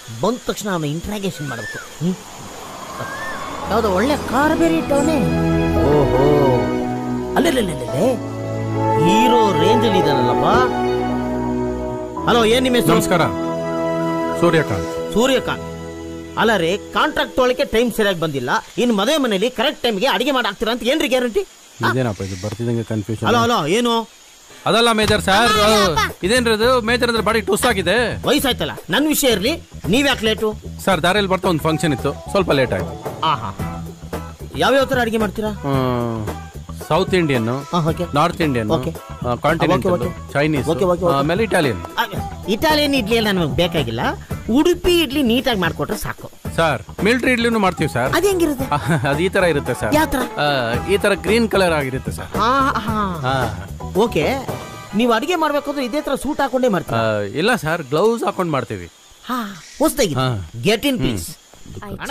ಬಂದ ತಕ್ಷಣ ಅವನ ಇಂಟ್ರಾಗೇಷನ್ ಮಾಡಬೇಕು ಹ್ಮ್ ಯಾವ್ದೋ ಒಳ್ಳೆ ಕಾರ್ ಬೇರೆ ಇಟ್ಟವನೇ ಓಹೋ ಅಲ್ಲೇ ಹೀರೋ ರೇಂಜಲ್ಲಿ ಇದ್ದಾನಲ್ಲಪ್ಪ ಹಲೋ ಏನ್ ನಿಮ್ಮ ಹೆಸರು ನಮಸ್ಕಾರ ಸೂರ್ಯಕಾಂತ್ ಸೂರ್ಯಕಾಂತ್ ಅಲ್ಲ ರೀ ಕಾಂಟ್ರಾಕ್ಟ್ ತೊಗೊಳಕ್ಕೆ ಟೈಮ್ ಸರಿಯಾಗಿ ಬಂದಿಲ್ಲ ಇನ್ನು ಮದುವೆ ಮನೇಲಿ ಕರೆಕ್ಟ್ ಟೈಮ್ಗೆ ಅಡಿಗೆ ಮಾಡಾಕ್ತೀರಾ ಅಂತ ಏನ್ರಿ ಗ್ಯಾರಂಟಿ ಇದೇನಪ್ಪ ಇದು ಬರ್ತಿದಂಗೆ ಕನ್ಫ್ಯೂಷನ್ ಹಲೋ ಹಲೋ ಏನು ಅದಲ್ಲ ಮೇಜರ್ ಸರ್ ಇದೇನ್ರಿ ಇದು ಮೇಜರ್ ಅಂದ್ರೆ ಬಾಡಿ ಟುಸ್ ಆಗಿದೆ ವಯಸ್ಸಾಯ್ತಲ್ಲ ನನ್ನ ವಿಷಯ ಇರ್ಲಿ ನೀವ್ ಯಾಕೆ ಲೇಟು ಸರ್ ದಾರಿಯಲ್ಲಿ ಬರ್ತಾ ಒಂದು ಫಂಕ್ಷನ್ ಇತ್ತು ಸ್ವಲ್ಪ ಲೇಟ್ ಆಯ್ತು ಆಹಾ ಯಾವ್ಯಾವ ಥರ ಅಡಿಗೆ ಮಾಡ್ತೀರಾ ಸೌತ್ ಇಂಡಿಯನ್ ಹಾ okay north Indian Okay. Continental Okay, okay. Chinese Okay, okay, okay. ಆಮೇಲೆ ಇಟಾಲಿಯನ್ ಇಟಾಲಿಯನ್ ಇಡ್ಲಿ ಎಲ್ಲ ನಮಗೆ ಬೇಕಾಗಿಲ್ಲ ಉಡುಪಿ ಇಡ್ಲಿ ನೀಟಾಗಿ ಮಾಡ್ಕೊಟ್ರೆ ಸಾಕು ಸರ್ ಮಿಲಿಟರಿ ಇಡ್ಲಿನೂ ಮಾಡ್ತೀವಿ ಸರ್ ಅದು ಹೆಂಗಿರುತ್ತೆ ಅದು ಈ ತರ ಇರುತ್ತೆ ಸರ್ ಯಾವ ಥರ ಆ, ಈ ತರ ಗ್ರೀನ್ ಕಲರ್ ಆಗಿರುತ್ತೆ ಸರ್ ಹಾ ಹಾ ಹಾ. ಓಕೆ ನೀವು ಅಡಿಗೆ ಮಾಡ್ಬೇಕಾದ್ರೆ ಇದೇ ತರ ಸೂಟ್ ಹಾಕೊಂಡೇ ಆ, ಮಾಡ್ತೀರಾ ಇಲ್ಲ ಸರ್ ಗ್ಲೌಸ್ ಹಾಕೊಂಡ್ ಮಾಡ್ತೀವಿ ಹಾ ಹೊಸ್ದಾಗಿ ಹಾ. ಗೆಟ್ ಇನ್ ಪ್ಲೀಸ್ ಅಣ್ಣ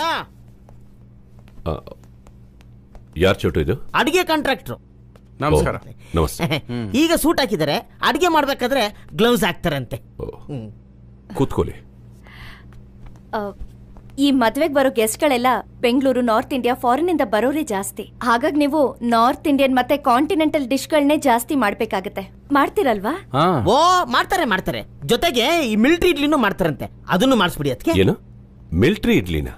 ಯಾರ್ ಚೋಟು ಇದು ಅಡಿಗೆ ಕಾಂಟ್ರಾಕ್ಟ್ರು ನಮಸ್ಕಾರ ನಮಸ್ತೆ ಈಗ ಸೂಟ್ ಹಾಕಿದ್ದಾರೆ ಅಡಿಗೆ ಮಾಡ್ಬೇಕಾದ್ರೆ ಗ್ಲೌಸ್ ಹಾಕ್ತಾರಂತೆ ಓ, ಕೂತ್ಕೊಳ್ಳಿ ಆ, ಈ ಮದ್ವೆಗ್ ಬರೋ ಗೆಸ್ಟ್ಗಳೆಲ್ಲ ಬೆಂಗಳೂರು ನಾರ್ತ್ ಇಂಡಿಯಾ ಫಾರಿನ್ ಇಂದ ಬರೋರೇ ಜಾಸ್ತಿ ಹಾಗಾಗಿ ನೀವು ನಾರ್ತ್ ಇಂಡಿಯನ್ ಮತ್ತೆ ಕಾಂಟಿನೆಂಟಲ್ ಡಿಶ್ಗಳನ್ನೇ ಜಾಸ್ತಿ ಮಾಡ್ಬೇಕಾಗತ್ತೆ ಮಾಡ್ತೀರಲ್ವಾ ಹಾ ಓ ಮಾಡ್ತಾರೆ ಮಾಡ್ತಾರೆ ಜೊತೆಗೆ ಈ ಮಿಲಿಟರಿ ಇಡ್ಲಿನೂ ಮಾಡ್ತಾರಂತೆ ಅದನ್ನು ಮಾಡಿಸ್ಬಿಡಿ ಅದಕ್ಕೆ ಏನು ಮಿಲ್ಟ್ರಿ ಇಡ್ಲಿನ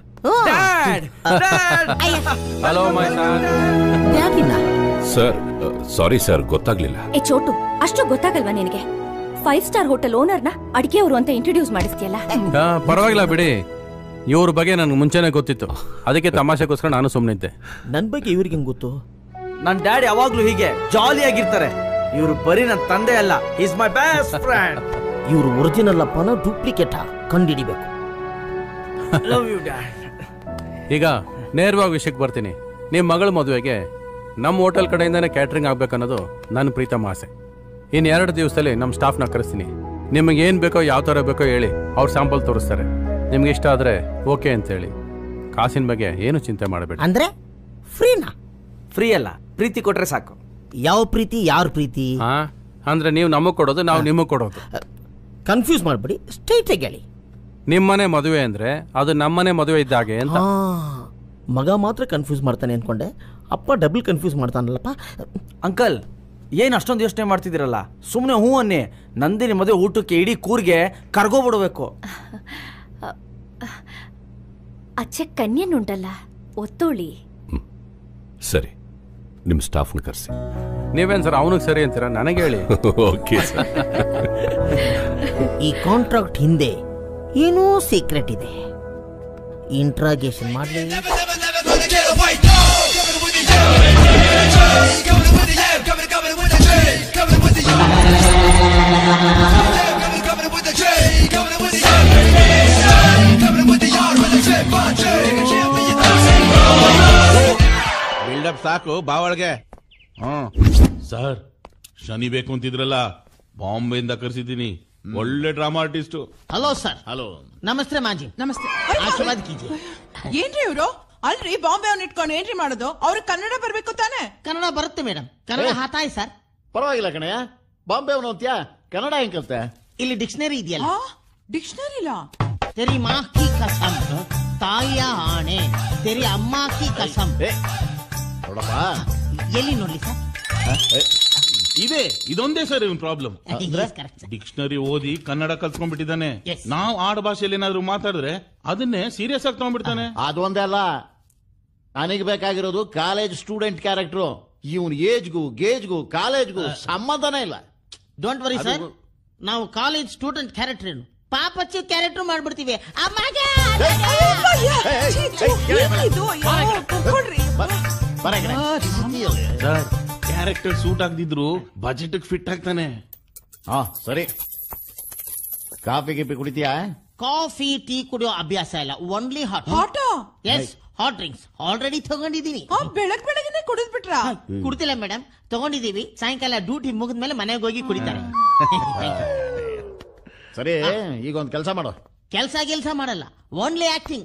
hello my sir sir sorry sir ಗೊತ್ತಾಗ್ಲಿಲ್ಲ ಏ ಚೋಟು ಅಷ್ಟು ಗೊತ್ತಾಗಲ್ವಾ ನಿನಗೆ ಫೈವ್ ಸ್ಟಾರ್ ಹೋಟೆಲ್ ಓನರ್ನ ಅಡಿಗೆಯವರು ಅಂತ ಇಂಟ್ರೊಡ್ಯೂಸ್ ಮಾಡಿಸ್ತೀಯಲ್ಲ ಆ, ಪರವಾಗಿಲ್ಲ ಬಿಡಿ ಇವ್ರ ಬಗ್ಗೆ ನನಗೆ ಮುಂಚೆನೆ ಗೊತ್ತಿತ್ತು ಅದಕ್ಕೆ ತಮಾಷೆಗೋಸ್ಕರ ನಾನು ಸುಮ್ಮನಿದ್ದೆ ನನ್ ಬಗ್ಗೆ ಇವ್ರಿಗೆ ಹೆಂಗ್ ಗೊತ್ತು ನನ್ನ ಡ್ಯಾಡಿ ಯಾವಾಗ್ಲೂ ಹೀಗೆ ಜಾಲಿಯಾಗಿರ್ತಾರೆ ಇವರು ಬರೀ ನನ್ನ ತಂದೆ ಅಲ್ಲ ಈಸ್ ಮೈ ಬೆಸ್ಟ್ ಫ್ರೆಂಡ್ ಇವ್ರು ಒರಿಜಿನಲ್ ಅಪ್ಪನ ಡೂಪ್ಲಿಕೇಟ ಕಂಡಿಡಿಬೇಕು ಲವ್ ಯು ಡ್ಯಾಡ್ ಈಗ ನೇರವಾಗಿ ವಿಷಯಕ್ಕೆ ಬರ್ತೀನಿ ನಿಮ್ಮ ಮಗಳ ಮದುವೆಗೆ ನಮ್ಮ ಹೋಟೆಲ್ ಕಡೆಯಿಂದನೇ ಕ್ಯಾಟ್ರಿಂಗ್ ಆಗ್ಬೇಕನ್ನೋದು ನನ್ನ ಪ್ರೀತಮ ಆಸೆ ಇನ್ನು ಎರಡು ದಿವಸದಲ್ಲಿ ನಮ್ಮ ಸ್ಟಾಫ್ನ ಕರೆಸ್ತೀನಿ ನಿಮಗೆ ಏನು ಬೇಕೋ ಯಾವ ಥರ ಬೇಕೋ ಹೇಳಿ ಅವ್ರು ಸ್ಯಾಂಪಲ್ ತೋರಿಸ್ತಾರೆ ನಿಮ್ಗೆ ಇಷ್ಟ ಆದರೆ ಓಕೆ ಅಂತೇಳಿ ಕಾಸಿನ ಬಗ್ಗೆ ಏನು ಚಿಂತೆ ಮಾಡಬೇಡಿ ಅಂದ್ರೆ ಫ್ರೀನಾ ಫ್ರೀ ಅಲ್ಲ ಪ್ರೀತಿ ಕೊಟ್ರೆ ಸಾಕು ಯಾವ ಪ್ರೀತಿ ಯಾರ ಪ್ರೀತಿ ಹಾ ಅಂದ್ರೆ ನೀವು ನಮಗೆ ಕೊಡೋದು ನಾವು ನಿಮಗೆ ಕೊಡೋದು ಕನ್ಫ್ಯೂಸ್ ಮಾಡ್ಬಿಡಿ ಸ್ಟ್ರೈಟ್ ಆಗಿ ಹೇಳಿ ನಿಮ್ಮನೆ ಮದುವೆ ಅಂದ್ರೆ ಅದು ನಮ್ಮನೆ ಮದುವೆ ಇದ್ದಾಗೆ ಅಂತ ಆ, ಮಗ ಮಾತ್ರ ಕನ್ಫ್ಯೂಸ್ ಮಾಡ್ತಾನೆ ಅನ್ಕೊಂಡೆ ಅಪ್ಪ ಡಬಲ್ ಕನ್ಫ್ಯೂಸ್ ಮಾಡ್ತಾನಲ್ಲಪ್ಪ ಅಂಕಲ್ ಏನ್ ಅಷ್ಟೊಂದು ಯೋಚನೆ ಮಾಡ್ತಿದ್ದೀರಲ್ಲ ಸುಮ್ಮನೆ ಹೂ ಅನ್ನಿ ನಂದಿನಿ ಮದುವೆ ಊಟಕ್ಕೆ ಇಡೀ ಕೂರ್ಗೆ ಕರ್ಗೋಬಿಡ್ಬೇಕು ಅಚ್ಚೆ ಕನ್ಯನುಂಟಲ್ಲ ಒತ್ತೋಳಿ ಸರಿ ನಿಮ್ಮ ಸ್ಟಾಫ್ನ ಕರೆಸಿ ನೀವೇನ್ ಸರ್ ಅವನಿಗೆ ಸರಿ ಅಂತೀರಾ ನನಗೆ ಹೇಳಿ ಓಕೆ ಸರ್ ಈ ಕಾಂಟ್ರಾಕ್ಟ್ ಹಿಂದೆ ಏನೋ ಸೀಕ್ರೆಟ್ ಇದೆ ಇಂಟ್ರಾಗೇಷನ್ ಮಾಡಲಿ ಬಿಲ್ಡಪ್ ಸಾಕು ಬಾವಳ್ಗೆ ಹ್ಮ್ ಸರ್ ಶನಿ ಬೇಕು ಅಂತಿದ್ರಲ್ಲ ಬಾಂಬೆಯಿಂದ ಕರ್ಸಿದ್ದೀನಿ ಒಳ್ಳೆ drama artist hello sir hello ನಮಸ್ತೆ ಮಾಜಿ ನಮಸ್ತೆ ಆಶೀರ್ವಾದ ಕೀಜಿ ಏನ್ರಿ ಇವ್ರು ಅಲ್ರಿ ಬಾಂಬೆ ಅವ್ನ ಇಟ್ಕೊಂಡು ಏನ್ರಿ ಮಾಡೋದು ಅವ್ರಿಗೆ ಕನ್ನಡ ಬರ್ಬೇಕು ತಾನೆ ಕನ್ನಡ ಬರುತ್ತೆ ಮೇಡಮ್ ಕನ್ನಡ ಹಾತಾಯ್ ಸರ್ ಪರವಾಗಿಲ್ಲ ಕಣಯ್ಯ ಬಾಂಬೆ ಅವನು ಅಂತ್ಯಾ ಕನ್ನಡ ಹೆಂಗ್ ಕಲ್ತೆ ಇಲ್ಲಿ ಡಿಕ್ಷನರಿ ಇದೆಯಲ್ಲ ಡಿಕ್ಷನರಿಲಾ ತೆರಿ ಮಾ ಕಿ ಕಸಂ ತಾಯಿಯ ಆಣೆ ತೆರಿ ಅಮ್ಮ ಕಿ ಕಸಂ ಏ ನೋಡಪ್ಪ ಎಲ್ಲಿ ನೋಡ್ಲಿ ಸರ್ ಇದೆ ಇದೊಂದೇ ಸರ್ ಇವನ್ problem Yes, correct, sir. Dictionary ಓದಿ ಕನ್ನಡ ಕಲ್ತ್ಕೊಂಡ್ಬಿಟ್ಟಿದ್ದಾನೆ Yes. ನಾವು ಆಡ ಭಾಷೆಯಲ್ಲಿ ಏನಾದ್ರು ಮಾತಾಡಿದ್ರೆ ಅದನ್ನೇ ಸೀರಿಯಸ್ ಆಗಿ ತಗೊಂಡ್ಬಿಡ್ತಾನೆ ಅದು ಒಂದೇ ಅಲ್ಲ ನನಗೆ ಬೇಕಾಗಿರೋದು ಕಾಲೇಜ್ ಸ್ಟೂಡೆಂಟ್ ಕ್ಯಾರೆಕ್ಟ್ರು ಇವನ್ ಏಜ್ಗೂ ಗೇಜ್ಗೂ ಕಾಲೇಜ್ಗೂ ಸಂಬಂಧನೇ ಇಲ್ಲ ಡೋಂಟ್ ವರಿ ಸರ್ ನಾವು ಕಾಲೇಜ್ ಸ್ಟೂಡೆಂಟ್ ಕ್ಯಾರೆಕ್ಟರ್ ಏನು ಪಾಪಚ್ಚಿ ಕ್ಯಾರೆಕ್ಟರ್ ಮಾಡ್ಬಿಡ್ತೀವಿ ಅಮ್ಮಗೆ ಬರ ಕಣೆ. ಸರ್ ಕ್ಯಾರೆಕ್ಟರ್ ಸೂಟ್ ಆಗದಿದ್ರು ಬಜೆಟ್ ಫಿಟ್ ಆಗ್ತಾನೆ ಹಾ ಸರಿ ಕಾಫಿ ಗಿಫಿ ಕುಡಿತೀಯಾ ಕಾಫಿ ಟೀ ಕುಡಿಯೋ ಅಭ್ಯಾಸ ಇಲ್ಲ ಓನ್ಲಿ ಹಾಟ್ ಹಾಟ ಎಸ್ ಹಾಟ್ ಡ್ರಿಂಕ್ಸ್ ಆಲ್ರೆಡಿ ತಗೊಂಡಿದ್ದೀನಿ ಬೆಳಗ್ ಬೆಳಗ್ಗೆನೆ ಕುಡಿದ್ ಬಿಟ್ರ ಕುಡ್ತಿಲ್ಲ ಮೇಡಮ್ ತಗೊಂಡಿದೀವಿ ಸಾಯಂಕಾಲ ಡ್ಯೂಟಿ ಮುಗಿದ್ಮೇಲೆ ಮನೆಗೆ ಹೋಗಿ ಕುಡಿತಾರೆ ಸರಿ ಈಗ ಒಂದ್ ಕೆಲಸ ಮಾಡು ಕೆಲಸ ಗಿಲ್ಸ ಮಾಡಲ್ಲ ಓನ್ಲಿ ಆಕ್ಟಿಂಗ್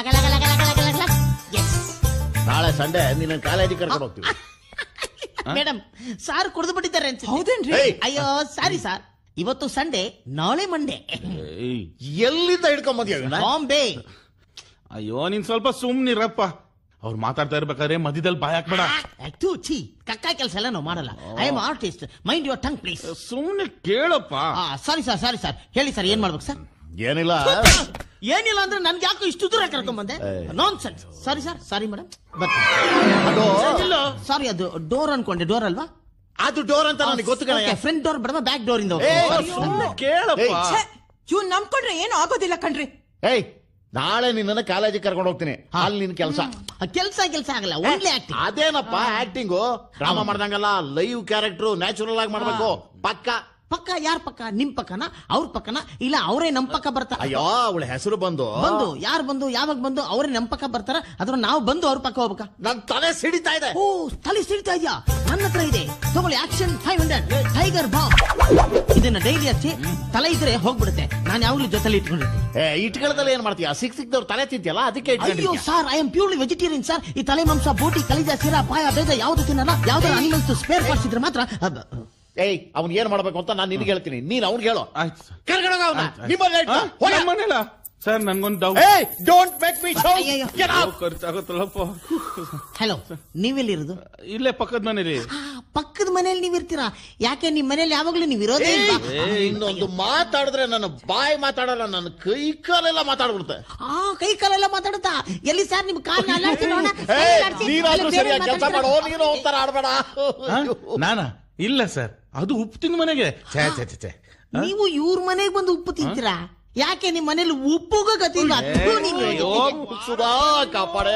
ಎಸ್ ನಾಳೆ ಸಂಡೆ ನಿನ್ನ ಕಾಲೇಜಿಗೆ ಕರ್ಕೊಂಡು ಹೋಗ್ತೀವಿ ಮೇಡಮ್ ಸಾರ್ ಕುಡಿದು ಬಿಟ್ಟಿದ್ದಾರೆ ಅನ್ಸುತ್ತೆ ಹೌದೇನ್ರಿ ಏಯ್! ಅಯ್ಯೋ ಸಾರಿ ಸರ್ ಇವತ್ತು ಸಂಡೇ ನಾಳೆ ಮಂಡೇ ಎಲ್ಲಿಂದ ಹಿಡ್ಕೊಂಬಂದ್ಯ ಬಾಂಬೆ ಅಯ್ಯೋ ನೀನ್ ಸ್ವಲ್ಪ ಸುಮ್ನಿರಪ್ಪ ಅವ್ರು ಮಾತಾಡ್ತಾ ಇರ್ಬೇಕಾದ್ರೆ ಮಧ್ಯದಲ್ಲಿ ಬಾಯ್ ಹಾಕ್ಬೇಡ ಟೂ ಛೀ ಕಕ್ಕ ಕೆಲಸ ಎಲ್ಲ ನಾವು ಮಾಡಲ್ಲ I am artist mind your tongue please ಸುಮ್ನೆ ಕೇಳಪ್ಪ ಸಾರಿ ಸರ್ ಸಾರಿ ಸರ್ ಹೇಳಿ ಸರ್ ಏನ್ ಮಾಡ್ಬೇಕು ಸರ್ ಏನಿಲ್ಲ ಏನಿಲ್ಲ ಅಂದ್ರೆ ನನ್ಗೆ ಯಾಕೋ ಇಷ್ಟು ದೂರ ಕರ್ಕೊಂಡ್ ಬಂದೆ nonsense sorry sir sorry madam ಅದು ಸಾರಿ ಅದು ಡೋರ್ ಅನ್ಕೊಂಡೆ ಡೋರ್ ಅಲ್ವಾ ಅದು ಡೋರ್ ಅಂತ ನನಗೆ ಗೊತ್ತು ಕಣಯ್ಯ ಫ್ರಂಟ್ ಡೋರ್ ಬಿಡಮ ಬ್ಯಾಕ್ ಡೋರ್ ಇಂದ ಏ, ಹೋಗ್ತೀನಿ. ಸುಮ್ನೆ ಕೇಳಪ್ಪ ಛೆ, ಇವ್ನ್ ನಂಬ್ಕೊಂಡ್ರೆ ಏನು ಆಗೋದಿಲ್ಲ ಕಣ್ರಿ ಏಯ್ ನಾಳೆ ನಿನ್ನನ್ನ ಕಾಲೇಜಿಗೆ ಕರ್ಕೊಂಡು ಹೋಗ್ತೀನಿ ಅಲ್ಲಿ ನಿನ್ ಕೆಲಸ ಕೆಲಸ ಕೆಲಸ ಆಗಲ್ಲ ಓನ್ಲಿ ಆಕ್ಟಿಂಗ್ ಅದೇನಪ್ಪ ಆಕ್ಟಿಂಗು ಡ್ರಾಮಾ ಮಾಡ್ದಂಗಲ್ಲ ಲೈವ್ ಕ್ಯಾರೆಕ್ಟರ್ ನ್ಯಾಚುರಲ್ ಆಗಿ ಮಾಡ್ಬೇಕು ಪಕ್ಕ ಪಕ್ಕ ಯಾರ ಪಕ್ಕ ನಿಮ್ ಪಕ್ಕನ ಅವ್ರ ಪಕ್ಕನ ಇಲ್ಲ ಅವರೇ ನಮ್ ಪಕ್ಕ ಬರ್ತಾರ ಅಯ್ಯೋ ಅವಳ ಹೆಸರು ಬಂದು ಬಂದು ಯಾರು ಬಂದು ಯಾವಾಗ ಬಂದು ಅವರೇ ನಮ್ ಪಕ್ಕ ಬರ್ತಾರ ಅಥವಾ ನಾವು ಬಂದು ಅವ್ರ ಪಕ್ಕ ಹೋಗ್ಬೇಕಾ ನನ್ ತಲೆ ಸಿಡಿತಾ ಇದೆ ಓ ತಲೆ ಸಿಡ್ತಾ ಇದೆಯಾ ನನ್ನ ಹತ್ರ ಇದೆ ತಗೊಳ್ಳಿ ಆಕ್ಷನ್ ಫೈವ್ ಹಂಡ್ರೆಡ್ ಟೈಗರ್ ಬಾಂಬ್ ಇದನ್ನ ಡೈಲಿ ಹಚ್ಚಿ ತಲೆ ಇದ್ರೆ ಹೋಗ್ಬಿಡುತ್ತೆ ನಾನು ಯಾವಾಗ್ಲೂ ಜೊತೆಲಿ ಇಟ್ಕೊಂಡಿರ್ತೀನಿ ಏ ಇಟ್ಕೊಳ್ಳದಲ್ಲಿ ಏನ್ ಮಾಡ್ತೀಯ ಸಿಕ್ ಸಿಕ್ದವ್ರು ತಲೆ ತಿಂತಿಯಲ್ಲ ಅದಕ್ಕೆ ಅಯ್ಯೋ ಇಟ್ಕೊಂಡಿದ್ಯಾ sir I am purely vegetarian sir ಈ ತಲೆ ಮಾಂಸ ಬೋಟಿ ಕಲಿಜ ಸಿರ ಪಾಯ ಬೇದ ಯಾವ್ದು ತಿನ್ನಲ್ಲ ಯಾವ್ದಾದ್ರು ಅನಿಮಲ್ಸ್ ಸ್ಪೇರ್ ಪಾರ್ಟ್ಸ್ ಇದ್ರೆ ಮಾತ್ರ ಅಬ್ಬ, ಏಯ್ ಅವ್ನ್ ಏನ್ ಮಾಡ್ಬೇಕು ಅಂತ ನಾನು ನಿನ್ಗೆ ಹೇಳ್ತೀನಿ ನೀನ್ ಅವ್ನಿಗೆ ಹೇಳು ಆಯ್ತು ಸರ್ ಕರ್ಕೊಂಡೋಗ ಅವನ ಮನೇಲ ಸರ್ ನನ್ಗೊಂದು ಡೌಟ್ ಏಯ್ ಡೋಂಟ್ ಮೇಕ್ ಮೀ ಶೋ ಅಯ್ಯಯ್ಯೋ. ಗೆಟ್ ಔಟ್ ಖರ್ಚಾಗುತ್ತಲ್ಲಪ್ಪ ಹಲೋ ನೀವೆಲ್ಲಿರೋದು ಇಲ್ಲೇ ಪಕ್ಕದ ಮನೇಲಿ ಆ, ಪಕ್ಕದ ಮನೇಲಿ ನೀವ್ ಇರ್ತೀರಾ ಯಾಕೆ ನಿಮ್ ಮನೇಲಿ ಯಾವಾಗ್ಲೂ ನೀವ್ ಇರೋದೇ ಇಲ್ವಾ ಇನ್ನೊಂದು ಮಾತಾಡಿದ್ರೆ ನನ್ನ ಬಾಯಿ ಮಾತಾಡಲ್ಲ ನನ್ನ ಕೈ ಕಾಲೆಲ್ಲ ಮಾತಾಡ್ಬಿಡುತ್ತೆ ಆ ಕೈ ಕಾಲೆಲ್ಲ ಮಾತಾಡುತ್ತಾ ಎಲ್ಲಿ ಸರ್ ನಿಮ್ ಕಾಲ್ ಅಲ್ಲಾಡ್ಸಿ ನೋಡೋಣ. ಕೈ ಏಯ್, ಅಲ್ಲಾಡ್ಸಿ. ನೀನಾದ್ರೂ ಬೇರೆ ಸರಿಯಾಗಿ ಕೆಲಸ ಮಾತಾಡ್ತೀರಾ? ಮಾಡೋ ನೀನು ಒಂಥರ ಆಡ್ಬೇಡ ಹಾ? ನಾನಾ ಇಲ್ಲ ಸರ್ ಅದು ಉಪ್ಪು ತಿಂದ ಮನೆಗೆ ಛೇ ಛೇ ಛೇ ಛೇ ನೀವು ಇವ್ರ ಮನೆಗೆ ಬಂದು ಉಪ್ಪು ತಿಂತೀರಾ ಯಾಕೆ ನಿಮ್ ಮನೇಲಿ ಉಪ್ಪುಗೂ ಗತಿ ಇಲ್ಲ ಥು, ನೀವು. ಅಯ್ಯೋ ಸುಧಾ ಕಾಪಾಡೆ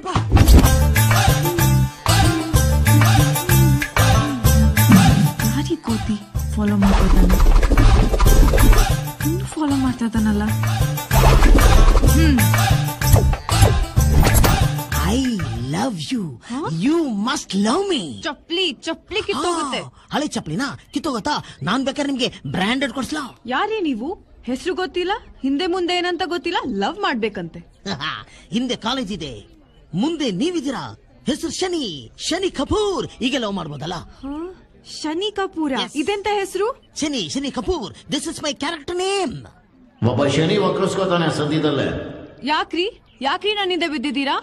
ಯಾರಿ ಕೋತಿ ಫಾಲೋ ಮಾಡ್ತಿದ್ದಾನೆ ಇನ್ನು ಫಾಲೋ ಮಾಡ್ತಾ ಇದ್ದಾನಲ್ಲ I love you you must love me ಚಪ್ಲಿ ಚಪ್ಲಿ ಕಿತ್ತೋಗುತ್ತೆ ಹಳೆ ಚಪ್ಲಿನ ಕಿತ್ತೋಗತ್ತಾ ನಾನ್ ಬೇಕಾದ್ರೆ ನಿಮ್ಗೆ ಬ್ರಾಂಡೆಡ್ ಕೊಡ್ಸ್ಲಾ ಯಾರೇ ನೀವು ಹೆಸರು ಗೊತ್ತಿಲ್ಲ ಹಿಂದೆ ಮುಂದೆ ಏನಂತ ಗೊತ್ತಿಲ್ಲ ಲವ್ ಮಾಡ್ಬೇಕಂತೆ ಹಿಂದೆ ಕಾಲೇಜ್ ಇದೆ ಮುಂದೆ ನೀವಿದ್ದೀರಾ ಹೆಸರು ಶನಿ ಶನಿ ಕಪೂರ್ ಈಗ ಲವ್ ಮಾಡ್ಬೋದಲ್ಲ ಹ? ಶನಿ ಕಪೂರ ಇದೆಂತ ಹೆಸರು Shani Shani Kapoor this is my character name ಒಬ್ಬ ಶನಿ ವಕ್ರಸ್ಕೋತಾನೆ ಸದ್ಯದಲ್ಲೇ ಯಾಕ್ರಿ ಯಾಕ್ರಿ ನನ್ನಿಂದ ಬಿದ್ದಿದ್ದೀರಾ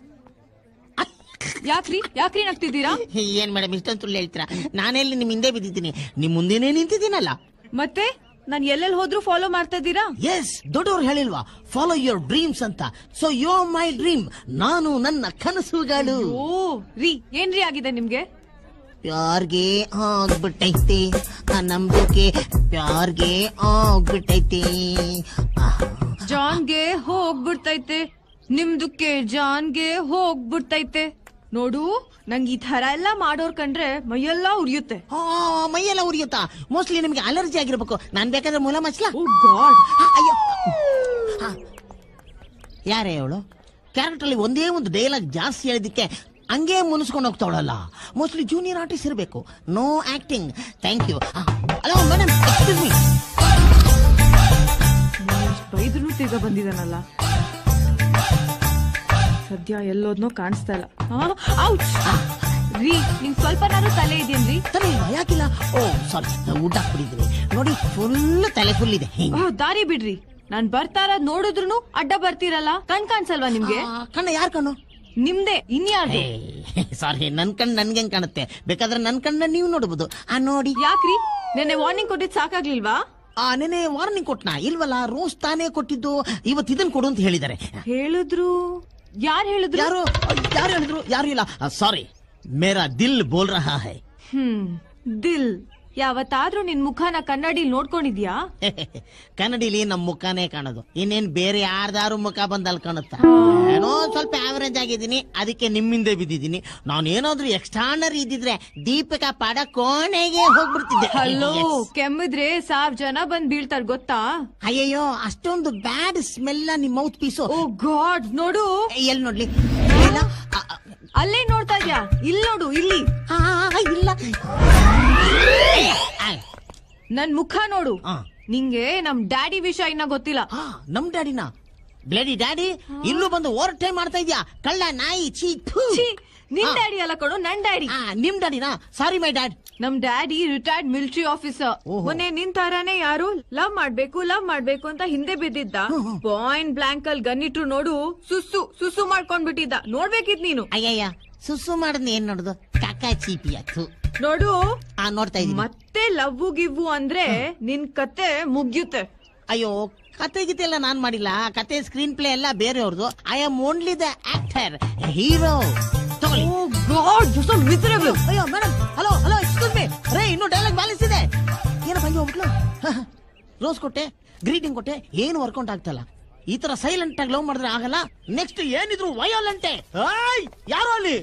ಯಾಕ್ರಿ ಯಾಕ್ರಿ ನಗ್ತಿದ್ದೀರಾ ಏನ್ ಮೇಡಮ್ ಇಷ್ಟೊಂದು ಸುಳ್ಳು ಹೇಳ್ತೀರಾ ನಾನೆಲ್ಲಿ ನಿಮ್ ಹಿಂದೆ ಬಿದ್ದಿದ್ದೀನಿ ನಿಮ್ ಮುಂದೆನೇ ನಿಂತಿದ್ದೀನಲ್ಲ ಮತ್ತೆ ನಾನ್ ಎಲ್ಲೆಲ್ಲಿ ಹೋದ್ರು ಫಾಲೋ ಮಾಡ್ತಾ ಇದ್ದೀರಾ ಎಸ್ ದೊಡ್ಡವ್ರು ಹೇಳಿಲ್ವಾ ಫಾಲೋ ಯುವರ್ ಡ್ರೀಮ್ಸ್ ಅಂತ ಸೊ ಯೋ ಮೈ ಡ್ರೀಮ್ ನಾನು ನನ್ನ ಕನಸುಗಳು ಓ ರೀ ಏನ್ರಿ ಆಗಿದೆ ನಿಮ್ಗೆ ಪ್ಯಾರ್ಗೆ ಆಗ್ಬಿಟ್ಟೈತೆ ಆ ನಂಬಿಕೆ ಪ್ಯಾರ್ಗೆ ಆಗ್ಬಿಟ್ಟೈತೆ ಆಹ್. ಜಾನ್ಗೆ ಹೋಗ್ಬಿಡ್ತೈತೆ ನಿಮ್ದಕ್ಕೆ ಜಾನ್ಗೆ ಹೋಗ್ಬಿಡ್ತೈತೆ ನೋಡು ನಂಗೆ ಈ ತರ ಎಲ್ಲ ಮಾಡೋರ್ ಕಂಡ್ರೆ ಮೈಯೆಲ್ಲ ಉರಿಯುತ್ತೆ ಆ, ಮೈಯೆಲ್ಲ ಉರಿಯುತ್ತಾ ಮೋಸ್ಟ್ಲಿ ನಿಮ್ಗೆ ಅಲರ್ಜಿ ಆಗಿರ್ಬೇಕು ನಾನ್ ಬೇಕಾದ್ರೆ ಮೂಲ ಮಚ್ಲಾ ಓ ಗಾಡ್ ಅಯ್ಯೋ ಆ, ಯಾರೇ ಅವಳು ಕ್ಯಾರೆಕ್ಟರ್ ಅಲ್ಲಿ ಒಂದೇ ಒಂದು ಡೈಲಾಗ್ ಜಾಸ್ತಿ ಹೇಳಿದಕ್ಕೆ ಹಂಗೆ ಮುನಿಸ್ಕೊಂಡು ಹೋಗ್ತಾವಳಲ್ಲ ಮೋಸ್ಟ್ಲಿ ಜೂನಿಯರ್ ಆರ್ಟಿಸ್ಟ್ ಇರಬೇಕು no acting thank you hello madam excuse me ಬೈದ್ರು ತಿರ್ಗ ಬಂದಿದಾನಲ್ಲ ಸದ್ಯ ಎಲ್ಲೋದ್ನೋ ಕಾಣಿಸ್ತಾ ಇಲ್ಲ ಆ, ಔಚ್! ರೀ ನಿಂಗ್ ಸ್ವಲ್ಪ ನಾನು ತಲೆ ಇದೆಯೇನ್ರಿ ತಲೆ ಇಲ್ವಾ ಯಾಕಿಲ್ಲ ಓ ಸಾರಿ ಊಟ ಕುಡಿದ್ದೀನಿ ನೋಡಿ ಫುಲ್ ತಲೆ ಫುಲ್ ಇದೆ ಓ ದಾರಿ ಬಿಡ್ರಿ ನಾನ್ ಬರ್ತಾ ಇರೋದ್ ನೋಡಿದ್ರು ಅಡ್ಡ ಬರ್ತೀರಲ್ಲ ಕಣ್ ಕಾಣ್ಸಲ್ವಾ ನಿಮ್ಗೆ ಆ, ಕಣ್ಣ ಯಾರ್ ಕಣ್ಣು ನಿಮ್ದೆ ಇನ್ಯಾರ್ದು ಸಾರಿ ನನ್ ಕಣ್ ನನ್ಗೆ ಹೆಂಗ್ ಕಾಣುತ್ತೆ ಬೇಕಾದ್ರೆ ನನ್ ಕಣ್ಣ ನೀವು ನೋಡಬಹುದು ಆ ನೋಡಿ ಯಾಕ್ರಿ ನೆನ್ನೆ ವಾರ್ನಿಂಗ್ ಕೊಟ್ಟಿದ್ ಸಾಕಾಗ್ಲಿಲ್ವಾ ಆ ನೆನೆ ವಾರ್ನಿಂಗ್ ಕೊಟ್ನಾ ಇಲ್ವಲ್ಲ ರೋಸ್ ತಾನೇ ಕೊಟ್ಟಿದ್ದು ಇವತ್ತು ಇದನ್ ಕೊಡು ಅಂತ ಹೇಳಿದ್ದಾರೆ ಹೇಳಿದ್ರು ಯಾರ್ ಹೇಳಿದ್ರು ಯಾರು ಯಾರು ಹೇಳಿದ್ರು ಯಾರು ಇಲ್ಲ ಸಾರಿ ಮೇರಾ ದಿಲ್ ಬೋಲ್ ರಹಾ ಹೈ ಹ್ಮ್ ದಿಲ್ ಯಾವತ್ತಾದ್ರೂ ನಿನ್ ಮುಖನ ಕನ್ನಡಿ ನೋಡ್ಕೊಂಡಿದ್ಯಾ ಕನ್ನಡಿಲಿ ನಮ್ ಮುಖನೇ ಕಾಣೋದು ಇನ್ನೇನ್ ಬೇರೆ ಯಾರ್ದಾರು ಮುಖ ಬಂದಲ್ಲಿ ಕಾಣುತ್ತಾ ಏನೋ ಸ್ವಲ್ಪ ಆವರೇಜ್ ಆಗಿದ್ದೀನಿ ಅದಕ್ಕೆ ನಿಮ್ಮಿಂದ ಬಿದ್ದಿದ್ದೀನಿ ನಾನು ಏನಾದ್ರೂ ಎಕ್ಸ್ಟ್ರಾನರ್ ಇದ್ದಿದ್ರೆ ದೀಪಿಕಾ ಪಾಡ ಕೋಣೆಗೆ ಹೋಗ್ಬಿಡ್ತಿದ್ದೆ ಹಲೋ Yes. ಕೆಮ್ಮಿದ್ರೆ ಸಾವ್ ಜನ ಬಂದ್ ಬೀಳ್ತಾರ ಗೊತ್ತಾ ಅಯ್ಯಯ್ಯೋ ಅಷ್ಟೊಂದು ಬ್ಯಾಡ್ ಸ್ಮೆಲ್ ನಿಮ್ ಮೌತ್ ಪೀಸು ಓ ಗಾಡ್ ನೋಡು ಎಲ್ಲಿ ನೋಡ್ಲಿ ಇಲ್ಲ ಆ, ಆ, ಅಲ್ಲೇ ನೋಡ್ತಾ ಇದ್ಯಾ ಇಲ್ಲಿ ನೋಡು ಇಲ್ಲಿ ಆ, ಆ, ಇಲ್ಲ ಆ, ನನ್ ಮುಖ ನೋಡು ಆ. ನಿಂಗೆ ನಮ್ ಡ್ಯಾಡಿ ವಿಷಯ ಇನ್ನ ಗೊತ್ತಿಲ್ಲ ಆ, ನಮ್ ಡ್ಯಾಡಿನ ಬ್ಲಡಿ ಡ್ಯಾಡಿ ಇಲ್ಲೂ ಬಂದು ಓವರ್ ಟೈಮ್ ಮಾಡ್ತಾ ಇದ್ಯಾ ಕಳ್ಳ ನಾಯಿ ಚೀ ಥು. ಛೀ, ನಿನ್ ಆ. ಡ್ಯಾಡಿ ಅಲ್ಲ ಕೊಡು ನನ್ ಡ್ಯಾಡಿ ಆ, ನಿಮ್ ಡ್ಯಾಡಿನಾ ಸಾರಿ ಮೈ ಡ್ಯಾಡ್ ನಮ್ ಡ್ಯಾಡಿ ರಿಟೈರ್ಡ್ ಮಿಲಿಟರಿ ಆಫೀಸರ್ ಮೊನ್ನೆ ನಿನ್ ತರಾನೇ ಯಾರು ಲವ್ ಮಾಡ್ಬೇಕು ಲವ್ ಮಾಡ್ಬೇಕು ಅಂತ ಹಿಂದೆ ಬಿದ್ದಿದ್ದ ಪಾಯಿಂಟ್ ಬ್ಲಾಂಕ್ ಅಲ್ಲಿ ಗನ್ ಇಟ್ರು ನೋಡು ಸುಸ್ಸು ಸುಸ್ಸು ಮಾಡ್ಕೊಂಡ್ಬಿಟ್ಟಿದ್ದ ನೋಡ್ಬೇಕಿತ್ ನೀನು ಅಯ್ಯಯ್ಯ ಸುಸ್ಸು ಮಾಡದ್ ಏನ್ ನೋಡುದು ಕಾಕ ಚೀಪಿ ಆಯ್ತು ನೋಡು ಆ ನೋಡ್ತಾ ಇದೀನಿ ಮತ್ತೆ ಲವ್ ಗಿವ್ವು ಅಂದ್ರೆ ನಿನ್ ಕತೆ ಮುಗ್ಯುತ್ತೆ ಅಯ್ಯೋ ಕತೆ ಗೀತೆ ಎಲ್ಲ ನಾನ್ ಮಾಡಿಲ್ಲ ಕತೆ ಸ್ಕ್ರೀನ್ ಪ್ಲೇ ಎಲ್ಲ ಬೇರೆಯವ್ರದ್ದು I am only the actor hero ತಗೊಳ್ಳಿ ಅಯ್ಯೋ madam hello hello excuse me ರೇ ಇನ್ನು ಡೈಲಾಗ್ ಬ್ಯಾಲೆನ್ಸ್ ಇದೆ ಏನಪ್ಪ ಹಂಗೆ ಹೋಗ್ಬಿಟ್ಲು ರೋಸ್ ಕೊಟ್ಟೆ ಗ್ರೀಟಿಂಗ್ ಕೊಟ್ಟೆ ಏನು ವರ್ಕೌಟ್ ಆಗ್ತಲ್ಲ ಈ ತರ ಸೈಲೆಂಟ್ ಆಗಿ ಲವ್ ಮಾಡಿದ್ರೆ ಆಗಲ್ಲ ನೆಕ್ಸ್ಟ್ ಏನಿದ್ರು ವಯೋಲೆಂಟೆ ಯಾರು ಅಲ್ಲಿ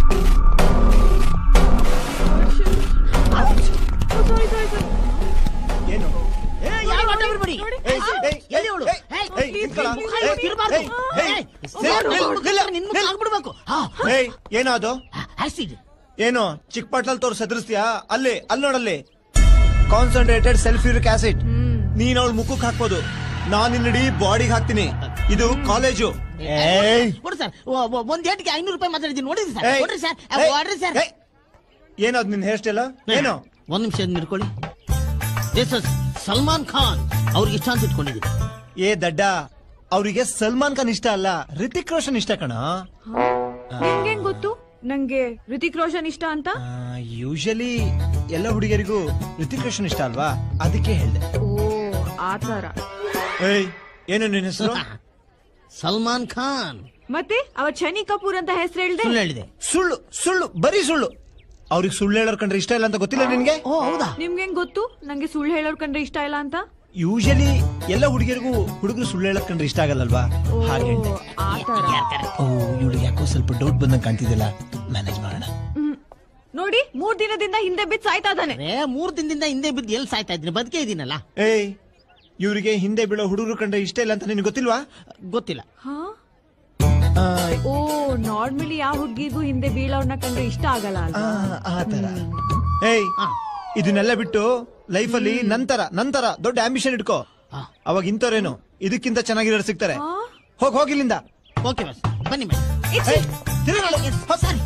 ಏನು ಏ, ಯಾರು ಅಡ್ಡ ಬರ್ಬೇಡಿ. ಎಲ್ಲಿ ಅವಳು? ಏಯ್, ಏಯ್, ನಿಂತ್ಕೊಳ. ಮುಖ ಏಯ್, ತಿರ್ಬಾರ್ದು. ಏಯ್, ಏಯ್, ಏಯ್, ನಿಲ್, ನಿಲ್, ನಿಲ್, ನಿನ್ ಮುಖ ಆಗ್ಬಿಡ್ಬೇಕು ಹಾ, ಏಯ್ ಏನೋ ಅದು ಆಸಿಡ್ ಏನು ಚಿಕ್ಕ ಪಟ್ಲಲ್ಲಿ ತೋರ್ಸ್ ಹೆದರ್ಸ್ತೀಯಾ ಅಲ್ಲಿ ಅಲ್ಲಿ ನೋಡಲ್ಲಿ ಕಾನ್ಸಂಟ್ರೇಟೆಡ್ ಸೆಲ್ಫ್ಯೂರಿಕ್ ಆಸಿಡ್ ನೀನ್ ಅವಳ ಮುಖಕ್ಕೆ ಹಾಕ್ಬೋದು ನಾನ್ ಇನ್ನಡಿ ಬಾಡಿಗೆ ಹಾಕ್ತೀನಿ ಇದು ಕಾಲೇಜು ಏಯ್ ಕೊಡಿ ಸರ್ ಒ- ಒ- ಒಂದ್ ಏಟಿಗೆ ಐನೂರು ರೂಪಾಯಿ ಮಾತಾಡಿದ್ದೀನಿ ನೋಡಿದ್ರಿ ಸರ್ ಏಯ್, ಕೊಡ್ರಿ ಸರ್ ಏಯ್, ಕೊಡ್ರಿ ಸರ್ ಏಯ್, ಏನದು ನಿನ್ ಹೇರ್ ಸ್ಟೈಲ್ ಏನು ಒಂದ್ ನಿಮಿಷ ನಿಡ್ಕೊಳ್ಳಿ ದಿಸ್ ಇಸ್ ಸಲ್ಮಾನ್ ಖಾನ್ ಅವ್ರಿಗೆ ಇಷ್ಟ ಅಂತ ಇಟ್ಕೊಂಡಿದ್ದೀನಿ ಏ ದಡ್ಡ ಅವರಿಗೆ ಸಲ್ಮಾನ್ ಖಾನ್ ಇಷ್ಟ ಅಲ್ಲ ರಿತಿಕ್ ರೋಷನ್ ಇಷ್ಟ ಕಣ ನಿಮ್ಗೇನ್ ಗೊತ್ತು ನಂಗೆ ಋತಿಕ್ ರೋಷನ್ ಇಷ್ಟ ಅಂತ ಯೂಶಲಿ ಎಲ್ಲ ಹುಡುಗಿಯರಿಗೂ ರಿತಿಕ್ ರೋಷನ್ ಇಷ್ಟ ಅಲ್ವಾ ಅದಕ್ಕೆ ಹೇಳ್ದೆ ಓ ಆತರ ಏಯ್ ಏನು ನಿನ್ನ ಹೆಸರು ಸಲ್ಮಾನ್ ಖಾನ್ ಮತ್ತೆ ಅವ ಶನಿ ಕಪೂರ್ ಅಂತ ಹೆಸರು ಹೇಳ್ದೆ ಸುಳ್ಳು ಹೇಳಿದೆ ಸುಳ್ಳು ಸುಳ್ಳು ಬರೀ ಸುಳ್ಳು ಅವ್ರಿಗೆ ಸುಳ್ಳು ಹೇಳೋರ್ ಕಂಡ್ರೆ ಇಷ್ಟ ಇಲ್ಲ ಅಂತ ಗೊತ್ತಿಲ್ಲ ನಿನ್ಗೆ ಓ ಹೌದಾ ನಿಮ್ಗೇನ್ ಗೊತ್ತು ನಂಗೆ ಸುಳ್ಳು ಹೇಳೋರ್ ಕಂಡ್ರೆ ಇಷ್ಟ ಇಲ್ಲ ಅಂತ ಯೂಶಲಿ ಎಲ್ಲ ಹುಡುಗಿಯರಿಗೂ ಹುಡುಗರು ಸುಳ್ಳು ಹೇಳೋದ್ ಕಂಡ್ರೆ ಇಷ್ಟ ಆಗಲ್ಲಲ್ವಾ ಹಾಗೆ ಹೇಳ್ದೆ ಆತರ ಓ ಇವಳಿಗೆ ಯಾಕೋ ಸ್ವಲ್ಪ ಡೌಟ್ ಬಂದಂಗೆ ಕಾಣ್ತಿದ್ದಿಲ್ಲ ಮ್ಯಾನೇಜ್ ಮಾಡೋಣ ಹ್ಮ್. ನೋಡಿ ಮೂರ್ ದಿನದಿಂದ ಹಿಂದೆ ಬಿದ್ದು ಸಾಯ್ತಾ ಇದ್ದಾನೆ ಏ ಮೂರ್ ದಿನದಿಂದ ಹಿಂದೆ ಬಿದ್ದು ಎಲ್ಲಿ ಸಾಯ್ತಾ ಇದ್ದೀನಿ ಬದುಕೇ ಇದೀನಲ್ಲ ಏಯ್ ಇವರಿಗೆ ಹಿಂದೆ ಬೀಳೋ ಹುಡುಗರು ಕಂಡ್ರೆ ಇಷ್ಟ ಇಲ್ಲ ಅಂತ ನಿನ್ಗೆ ಗೊತ್ತಿಲ್ವಾ ಗೊತ್ತಿಲ್ಲ ಹಾ ಆ, ಓ ನಾರ್ಮಲಿ ಯಾವ ಹುಡ್ಗಿಗೂ ಹಿಂದೆ ಬೀಳೋರ್ನ ಕಂಡ್ರೆ ಇಷ್ಟ ಆಗಲ್ಲ ಆ, ಅಲ್ವಾ ಆ ತರ ಏಯ್ ಇದನ್ನೆಲ್ಲ ಬಿಟ್ಟು ಲೈಫಲ್ಲಿ ನಂತರ ನಂತರ ದೊಡ್ಡ ಆಂಬಿಷನ್ ಇಟ್ಕೋ ಅವಾಗ ಇಂಥವ್ರೇನು ಇದಕ್ಕಿಂತ ಚೆನ್ನಾಗಿರೋರು ಸಿಗ್ತಾರೆ ಹೋಗ್ ಹೋಗಿಲ್ಲಿಂದ ಓಕೆ ಬಸ್ ಬನ್ನಿ ಮೇಡಮ್ ಏಯ್, ತಿರ್ಗಿ ನೋಡು. ಸರ್